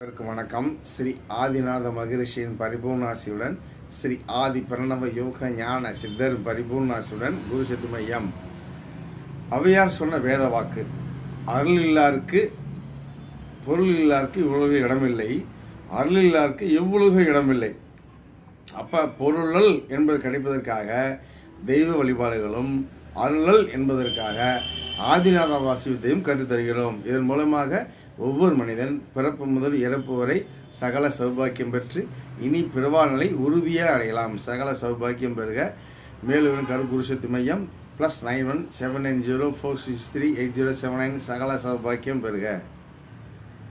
அனைவருக்கும் வணக்கம் ஸ்ரீ ஆதிநாத மகரிஷியின் பரிபூர்ணாசியுடன் ஸ்ரீ ஆதி பிரணவ யோக ஞான சித்தர் பரிபூர்ணாசியுடன் குரு சத்து மையம் அவையார் சொன்ன வேத வாக்கு அருள் இல்லாருக்கு பொருள் இல்லாருக்கு இவ்வளவு இடமில்லை அருள் இல்லாருக்கு எவ்வளவு இடமில்லை அப்ப பொருளல் என்பது கிடைப்பதற்காக தெய்வ வழிபாடுகளும் அருளல் என்பதற்காக ஆதிநாத வாசியத்தையும் கற்றுத் தருகிறோம் இதன் மூலமாக ஒவ்வொரு மனிதன் பிறப்பு முதல் இறப்பு வரை சகல சௌபாக்கியம் பெற்று இனி பிறவாநிலை உறுதியாக அடையலாம் சகல சௌபாக்கியம் பெறுக மேலும் கரு குருசக்தி மையம் plus nine one seven nine zero four six three eight zero seven nine சகல சௌபாக்கியம் பெறுக